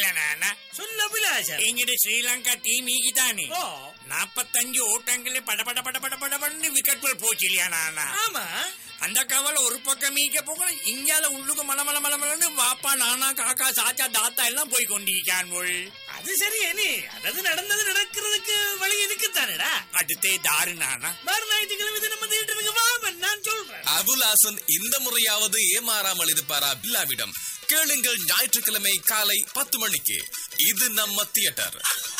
நானா சொல்ல அபிலாஷம் எங்கிட்ட ஸ்ரீலங்கா டீம் ஈகிதானே ஓ நாப்பத்தஞ்சு ஓட்டங்களே பட பட பட பட பட பண்ணி விக்கெட் பால் போச்சு இல்லையா நானா ஆமா அந்த கவலை ஒரு பக்கம் மீக்க போக இங்கால உள்ளுக்கு மல மல மல மலன்னு வாப்பா நானா காக்கா சாச்சா தாத்தா எல்லாம் போய் கொண்டிருக்கான் போல் அது சரி நீ அதாவது நடந்தது நடக்கிறதுக்கு வழி இருக்குத்தானடா அடுத்தே தாரு நானா மறு ஞாயிற்றுக்கிழமை இது நம்ம தியேட்டருக்கு வா நான் சொல்றேன் அபுலாசன் இந்த முறையாவது ஏமாறாமல் இருப்பாரா பில்லாவிடம் கேளுங்கள் ஞாயிற்றுக்கிழமை காலை பத்து மணிக்கு இது நம்ம தியேட்டர்